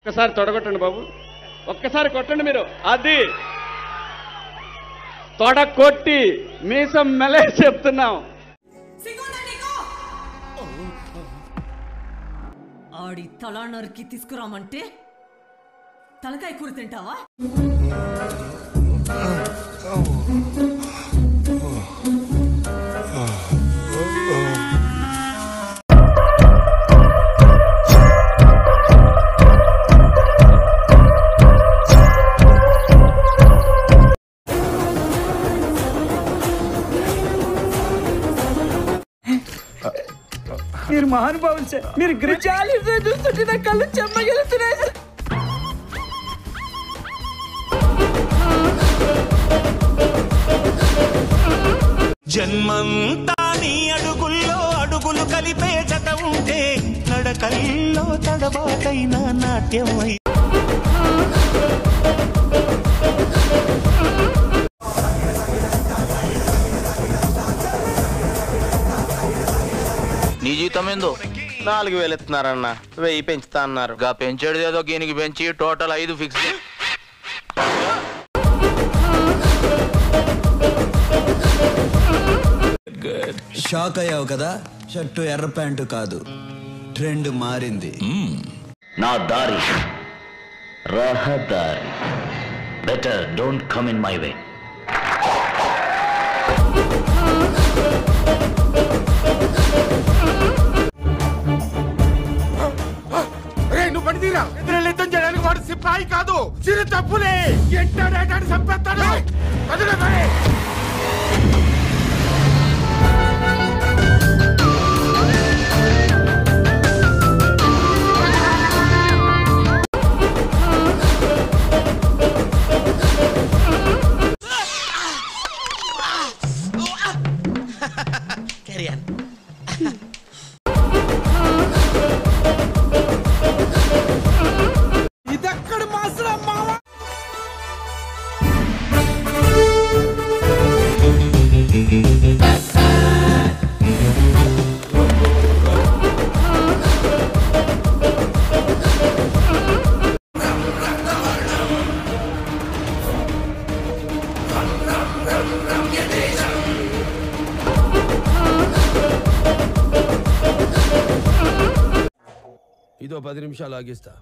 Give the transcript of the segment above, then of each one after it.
ఒక్కసారి తొడగొట్టండి బాబు ఒక్కసారి కొట్టండి మీరు అది తొడ కొట్టి మీసం మెలే చెప్తున్నాం ఆడి తలా నరికి తీసుకురామంటే తలకాయ కూర తింటావా మీరు మహానుభావులు సార్ మీరు గ్రిజాలి చూస్తుంటే నా కళ్ళు చెమ్మగిలుతున్నాయి సార్ జన్మంతా నీ అడుగుల్లో అడుగులు కలిపే జత ఉంటే నడకల్లో తడబాటైన నాట్యం అయి నీ జీతం ఏందో నాలుగు వేలు ఇస్తున్నారన్న వెయ్యి పెంచుతా అన్నారు గా పెంచేది ఏదో దీనికి పెంచి టోటల్ ఐదు ఫిక్స్ షాక్ అయ్యావు కదా షర్టు ఎర్ర ప్యాంటు కాదు ట్రెండ్ మారింది నా దారి రహదారి better don't come in my way నువ్వు పని తీరా ఎదురు యుద్ధం చేయడానికి వాడు సిపాయి కాదు చిరు తప్పులే ఎంటాడేటాడు చంపేస్తాడు వదిలే మరి. ఇదక్కడ మాసరా మామ ఇదో పది నిమిషాలు ఆగిస్తా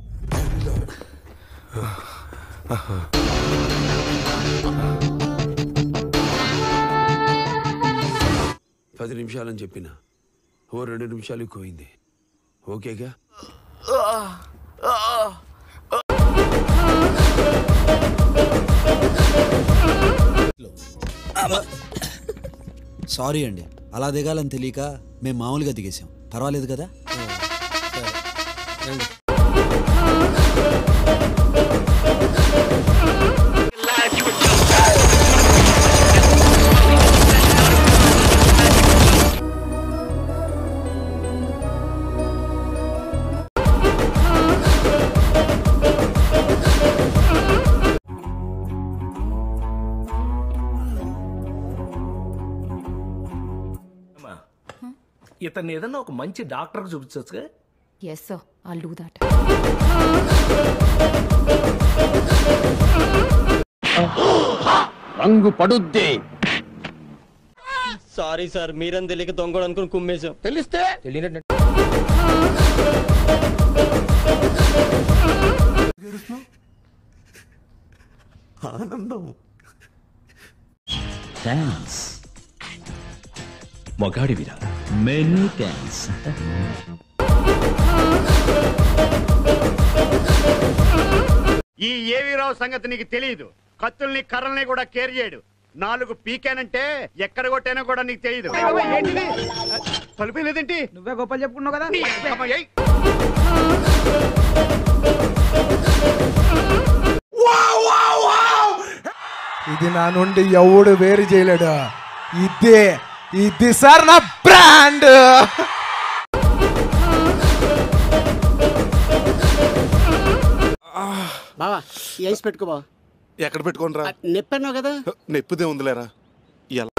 పది నిమిషాలని చెప్పిన ఓ రెండు నిమిషాలు ఎక్కువైంది ఓకేగా సారీ అండి అలా దిగాలని తెలియక మేము మామూలుగా దిగేసాం పర్వాలేదు కదా ఇతన్ని ఏదన్నా ఒక మంచి డాక్టర్ చూపించచ్చుగా yes sir I'll do that రంగు పడుద్ది సారీ సార్ మీరని తెలియక దొంగడు అనుకుని కుమ్మేశాం తెలిస్తే థ్యాంక్స్ మొగాడివిరా మెనీ థ్యాంక్స్ ఈ ఏవీరావు సంగతి నీకు తెలియదు కత్తుల్ని కర్రల్ని కూడా కేర్ చేయడు నాలుగు పీకానంటే ఎక్కడ కొట్టానో కూడా నీకు తెలియదు ఏంటిది తలుపు లేదేంటి నువ్వే గొప్పలు చెప్పుకున్నావు కదా నీ అమ్మ, ఏయ్. ఇది నా నుండి ఎవడు వేరు చేయలేడు ఇదే ఇది సార్ నా బ్రాండ్ బావా ఈ ఐస్ పెట్టుకో బావా ఎక్కడ పెట్టుకోనరా నెప్పన్నావు కదా నెప్పుదే ఉందిలేరా ఎలా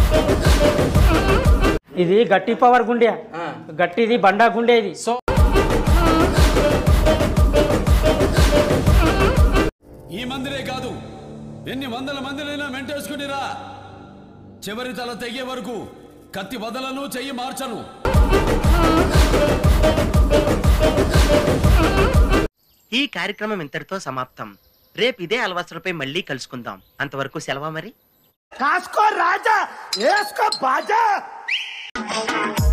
ఇది గట్టి పవర్ గుండె గట్టిది బండా గుండె ఇది సో ఈ మందిరే కాదు ఎన్ని వందల మందినైనా మెంటేసుకునిరా చివరి తల తెగే వరకు కత్తి వదలను చెయ్యి మార్చను ఈ కార్యక్రమం ఇంతటితో సమాప్తం రేపు ఇదే అలవాసులపై మళ్ళీ కలుసుకుందాం అంతవరకు సెలవా మరి కాసుకో రాజా వేసుకో బాజా